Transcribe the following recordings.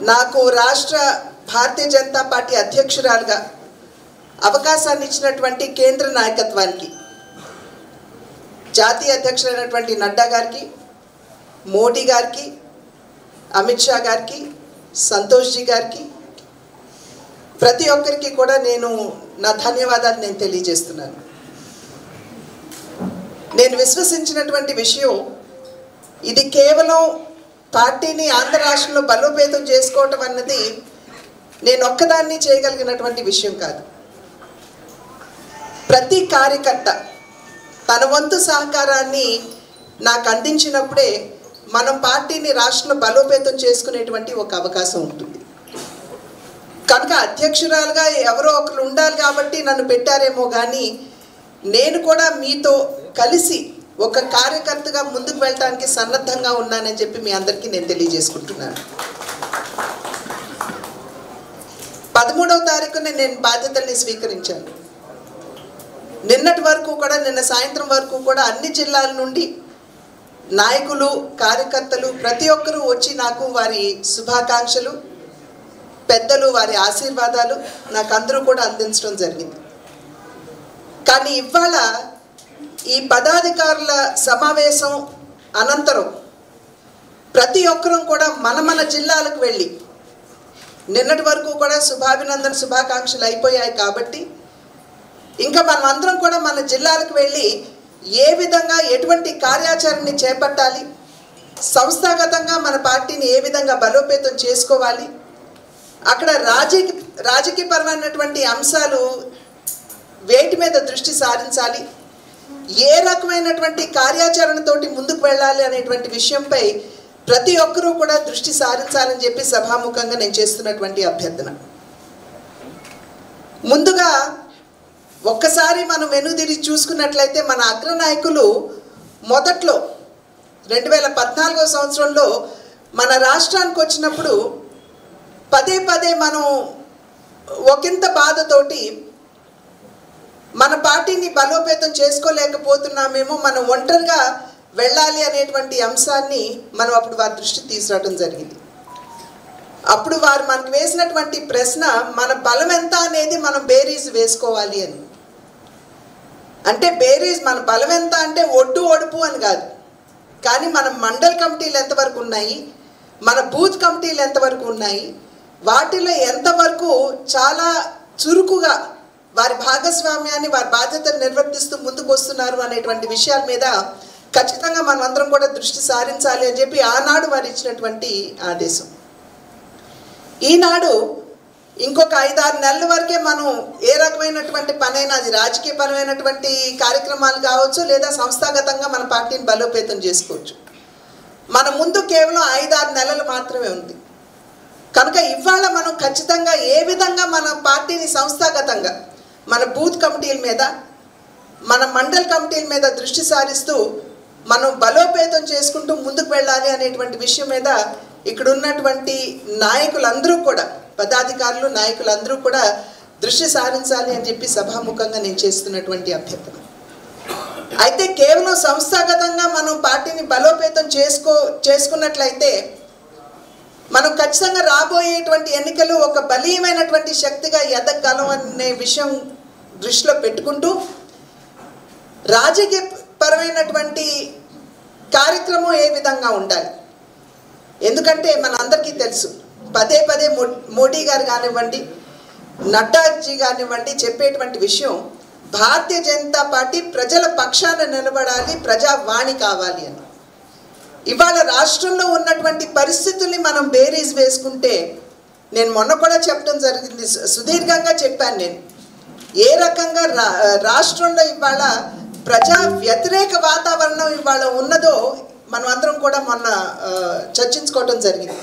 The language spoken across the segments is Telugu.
నాకు రాష్ట్ర భారతీయ జనతా పార్టీ అధ్యక్షురాలుగా అవకాశాన్ని ఇచ్చినటువంటి కేంద్ర నాయకత్వానికి జాతీయ అధ్యక్షులైనటువంటి నడ్డా గారికి మోడీ గారికి అమిత్ షా గారికి సంతోష్జీ గారికి ప్రతి ఒక్కరికి కూడా నేను నా ధన్యవాదాలు నేను తెలియజేస్తున్నాను నేను విశ్వసించినటువంటి విషయం ఇది కేవలం పార్టీని ఆంధ్ర రాష్ట్రంలో బలోపేతం చేసుకోవటం అన్నది నేను ఒక్కదాన్ని చేయగలిగినటువంటి విషయం కాదు ప్రతి కార్యకర్త తన వంతు సహకారాన్ని నాకు అందించినప్పుడే మనం పార్టీని రాష్ట్రంలో బలోపేతం చేసుకునేటువంటి ఒక అవకాశం ఉంటుంది కనుక అధ్యక్షురాలుగా ఎవరో ఒకరు ఉండాలి కాబట్టి నన్ను పెట్టారేమో కానీ నేను కూడా మీతో కలిసి ఒక కార్యకర్తగా ముందుకు వెళ్ళడానికి సన్నద్ధంగా ఉన్నానని చెప్పి మీ అందరికీ నేను తెలియజేసుకుంటున్నాను పదమూడవ తారీఖున నేను బాధ్యతల్ని స్వీకరించాను నిన్నటి వరకు కూడా నిన్న సాయంత్రం వరకు కూడా అన్ని జిల్లాల నుండి నాయకులు కార్యకర్తలు ప్రతి ఒక్కరూ వచ్చి నాకు వారి శుభాకాంక్షలు పెద్దలు వారి ఆశీర్వాదాలు నాకు అందరూ కూడా అందించడం జరిగింది కానీ ఇవాళ ఈ పదాధికారుల సమావేశం అనంతరం ప్రతి ఒక్కరూ కూడా మన మన జిల్లాలకు వెళ్ళి నిన్నటి వరకు కూడా శుభాభినందన శుభాకాంక్షలు అయిపోయాయి కాబట్టి ఇంకా మనం అందరం కూడా మన జిల్లాలకు వెళ్ళి ఏ విధంగా ఎటువంటి కార్యాచరణని చేపట్టాలి సంస్థాగతంగా మన పార్టీని ఏ విధంగా బలోపేతం చేసుకోవాలి అక్కడ రాజకీయ రాజకీయపరమైనటువంటి అంశాలు వేటి మీద దృష్టి సారించాలి ఏ రకమైనటువంటి కార్యాచరణతోటి ముందుకు వెళ్ళాలి అనేటువంటి విషయంపై ప్రతి ఒక్కరూ కూడా దృష్టి సారించాలని చెప్పి సభాముఖంగా నేను చేస్తున్నటువంటి అభ్యర్థన ముందుగా ఒక్కసారి మనం వెనుదిరిగి చూసుకున్నట్లయితే మన అగ్రనాయకులు మొదట్లో రెండు వేల పద్నాలుగో సంవత్సరంలో మన రాష్ట్రానికి వచ్చినప్పుడు పదే పదే మనం ఒకంత బాధతోటి మన పార్టీని బలోపేతం చేసుకోలేకపోతున్నామేమో మనం ఒంటరిగా వెళ్ళాలి అనేటువంటి అంశాన్ని మనం అప్పుడు వారి దృష్టికి తీసుకురావడం జరిగింది అప్పుడు వారు మనకు వేసినటువంటి ప్రశ్న మన బలం ఎంత అనేది మనం బేరీజ్ వేసుకోవాలి అని అంటే బేరీజ్ మన బలం ఎంత అంటే ఒడ్డు ఒడుపు అని కాదు కానీ మన మండల్ కమిటీలు ఎంతవరకు ఉన్నాయి మన బూత్ కమిటీలు ఎంతవరకు ఉన్నాయి వాటిలో ఎంతవరకు చాలా చురుకుగా వారి భాగస్వామ్యాన్ని వారి బాధ్యతను నిర్వర్తిస్తూ ముందుకు వస్తున్నారు అనేటువంటి విషయాల మీద ఖచ్చితంగా మనం అందరం కూడా దృష్టి సారించాలి అని చెప్పి ఆనాడు వారు ఇచ్చినటువంటి ఆదేశం ఈనాడు ఇంకొక ఐదారు నెలల వరకే మనం ఏ రకమైనటువంటి పనైనా అది రాజకీయపరమైనటువంటి కార్యక్రమాలు కావచ్చు లేదా సంస్థాగతంగా మన పార్టీని బలోపేతం చేసుకోవచ్చు మన ముందు కేవలం ఐదారు నెలలు మాత్రమే ఉంది కనుక ఇవాళ మనం ఖచ్చితంగా ఏ విధంగా మన పార్టీని సంస్థాగతంగా మన బూత్ కమిటీల మీద మన మండల్ కమిటీల మీద దృష్టి సారిస్తూ మనం బలోపేతం చేసుకుంటూ ముందుకు వెళ్ళాలి అనేటువంటి విషయం మీద ఇక్కడ ఉన్నటువంటి నాయకులందరూ కూడా పదాధికారులు నాయకులందరూ కూడా దృష్టి సారించాలి అని చెప్పి సభాముఖంగా నేను చేస్తున్నటువంటి అభ్యర్థన అయితే కేవలం సంస్థాగతంగా మనం పార్టీని బలోపేతం చేసుకో చేసుకున్నట్లయితే మనం ఖచ్చితంగా రాబోయేటువంటి ఎన్నికలు ఒక బలీయమైనటువంటి శక్తిగా ఎదగలం అనే విషయం దృష్టిలో పెట్టుకుంటూ రాజకీయ పరమైనటువంటి కార్యక్రమం ఏ విధంగా ఉండాలి ఎందుకంటే మన అందరికీ తెలుసు పదే పదే మో- మోడీ గారు కానివ్వండి నడ్డాజీ కానివ్వండి చెప్పేటువంటి విషయం భారతీయ జనతా పార్టీ ప్రజల పక్షాన నిలబడాలి ప్రజావాణి కావాలి అని ఇవాళ రాష్ట్రంలో ఉన్నటువంటి పరిస్థితుల్ని మనం బేరీజ్ వేసుకుంటే నేను మొన్న కూడా చెప్పడం జరిగింది సు- సుదీర్ఘంగా చెప్పాను నేను ఏ రకంగా రా రాష్ట్రంలో ఇవాళ ప్రజా వ్యతిరేక వాతావరణం ఇవాళ ఉన్నదో మనం అందరం కూడా మొన్న ఆ, చర్చించుకోవటం జరిగింది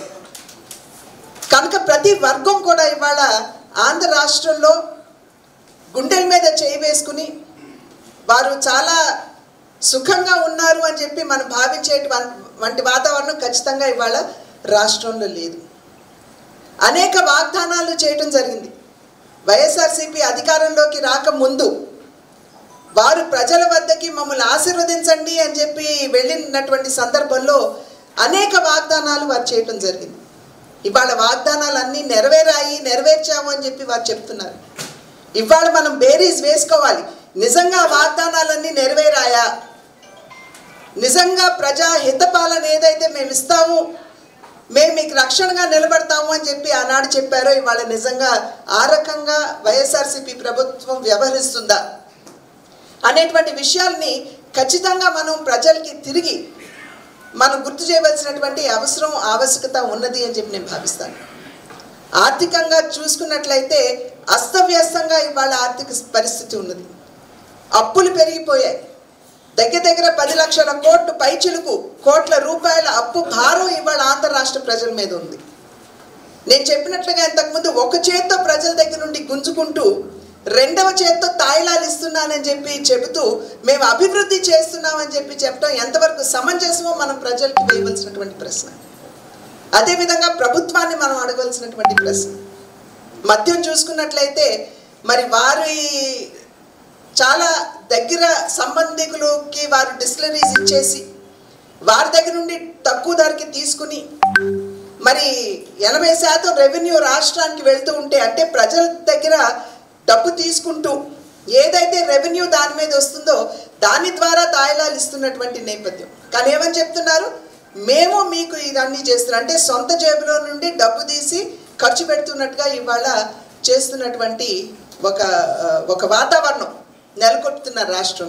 కనుక ప్రతి వర్గం కూడా ఇవాళ ఆంధ్ర రాష్ట్రంలో గుండెల మీద చేయి వేసుకుని వారు చాలా సుఖంగా ఉన్నారు అని చెప్పి మనం భావించేటువంటి వంటి వాతావరణం ఖచ్చితంగా ఇవాళ రాష్ట్రంలో లేదు అనేక వాగ్దానాలు చేయటం జరిగింది వైఎస్ఆర్సీపీ అధికారంలోకి రాకముందు వారు ప్రజల వద్దకి మమ్మల్ని ఆశీర్వదించండి అని చెప్పి వెళ్ళినటువంటి సందర్భంలో అనేక వాగ్దానాలు వారు చేయటం జరిగింది ఇవాళ వాగ్దానాలన్నీ నెరవేరాయి నెరవేర్చాము అని చెప్పి వారు చెప్తున్నారు ఇవాళ మనం బేరీస్ వేసుకోవాలి నిజంగా వాగ్దానాలన్నీ నెరవేరాయా నిజంగా ప్రజా హితపాలన ఏదైతే మేము ఇస్తాము మేము మీకు రక్షణగా నిలబడతాము అని చెప్పి ఆనాడు చెప్పారో ఇవాళ నిజంగా ఆ రకంగా వైఎస్ఆర్సీపీ ప్రభుత్వం వ్యవహరిస్తుందా అనేటువంటి విషయాల్ని ఖచ్చితంగా మనం ప్రజలకి తిరిగి మనం గుర్తు చేయవలసినటువంటి అవసరం ఆవశ్యకత ఉన్నది అని చెప్పి నేను భావిస్తాను ఆర్థికంగా చూసుకున్నట్లయితే అస్తవ్యస్తంగా ఇవాళ ఆర్థిక పరిస్థితి ఉన్నది అప్పులు పెరిగిపోయాయి దగ్గర దగ్గర పది లక్షల కోట్లు పైచిలుకు కోట్ల రూపాయల అప్పు భారం ఇవాళ ఆంధ్ర రాష్ట్ర ప్రజల మీద ఉంది నేను చెప్పినట్లుగా ఇంతకుముందు ఒక చేత్తో ప్రజల దగ్గర నుండి గుంజుకుంటూ రెండవ చేత్తో తాయిలాలు ఇస్తున్నానని చెప్పి చెబుతూ మేము అభివృద్ధి చేస్తున్నామని చెప్పి చెప్పడం ఎంతవరకు సమంజసమో మనం ప్రజలకు వేయవలసినటువంటి ప్రశ్న అదేవిధంగా ప్రభుత్వాన్ని మనం అడగవలసినటువంటి ప్రశ్న మద్యం చూసుకున్నట్లయితే మరి వారి చాలా దగ్గర సంబంధికులకి వారు డిస్టిలరీస్ ఇచ్చేసి వారి దగ్గర నుండి తక్కువ ధరకి తీసుకుని మరి ఎనభై శాతం రెవెన్యూ రాష్ట్రానికి వెళ్తూ ఉంటే అంటే ప్రజల దగ్గర డబ్బు తీసుకుంటూ ఏదైతే రెవెన్యూ దాని మీద వస్తుందో దాని ద్వారా తాయిలాలు ఇస్తున్నటువంటి నేపథ్యం కానీ ఏమని చెప్తున్నారు మేము మీకు ఇదన్నీ చేస్తున్నాం అంటే సొంత జేబులో నుండి డబ్బు తీసి ఖర్చు పెడుతున్నట్టుగా ఇవాళ చేస్తున్నటువంటి ఒక ఆ, ఒక వాతావరణం నెలకొట్టుతున్నారు రాష్ట్రం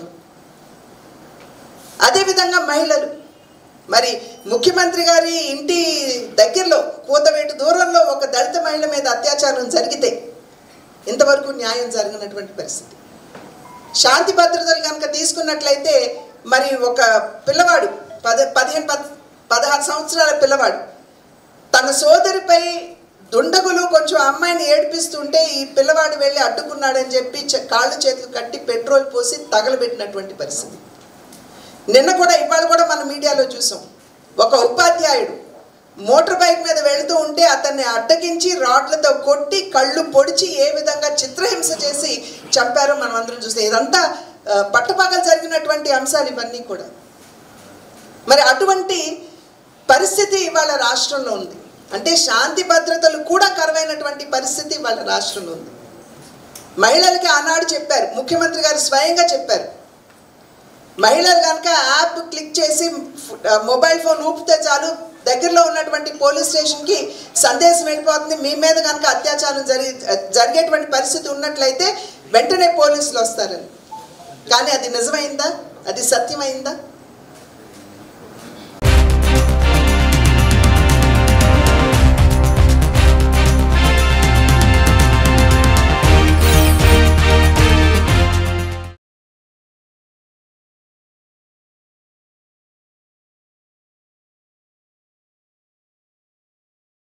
అదేవిధంగా మహిళలు మరి ముఖ్యమంత్రి గారి ఇంటి దగ్గరలో కూతవేటు దూరంలో ఒక దళిత మహిళ మీద అత్యాచారం జరిగితే ఇంతవరకు న్యాయం జరగనటువంటి పరిస్థితి శాంతి భద్రతలు కనుక తీసుకున్నట్లయితే మరి ఒక పిల్లవాడు పద పదిహేను పద్ పదహారు సంవత్సరాల పిల్లవాడు తన సోదరిపై దుండగులు కొంచెం అమ్మాయిని ఏడిపిస్తుంటే ఈ పిల్లవాడు వెళ్ళి అడ్డుకున్నాడని చెప్పి చె- కాళ్ళు చేతులు కట్టి పెట్రోల్ పోసి తగలబెట్టినటువంటి పరిస్థితి నిన్న కూడా ఇవాళ కూడా మన మీడియాలో చూసాం ఒక ఉపాధ్యాయుడు మోటార్ బైక్ మీద వెళుతూ ఉంటే అతన్ని అడ్డగించి రాడ్లతో కొట్టి కళ్ళు పొడిచి ఏ విధంగా చిత్రహింస చేసి చంపారో మనం అందరం చూస్తే ఇదంతా ఆ, పట్టపగలు జరిగినటువంటి అంశాలు ఇవన్నీ కూడా మరి అటువంటి పరిస్థితి ఇవాళ రాష్ట్రంలో ఉంది అంటే శాంతి భద్రతలు కూడా కరువైనటువంటి పరిస్థితి ఇవాళ రాష్ట్రంలో ఉంది మహిళలకి ఆనాడు చెప్పారు ముఖ్యమంత్రి గారు స్వయంగా చెప్పారు మహిళలు కనుక యాప్ క్లిక్ చేసి ఆ, మొబైల్ ఫోన్ ఊపితే చాలు దగ్గరలో ఉన్నటువంటి పోలీస్ స్టేషన్కి సందేశం వెళ్ళిపోతుంది మీ మీద కనుక అత్యాచారం జరిగి జరిగేటువంటి పరిస్థితి ఉన్నట్లయితే వెంటనే పోలీసులు వస్తారని కానీ అది నిజమైందా అది సత్యమైందా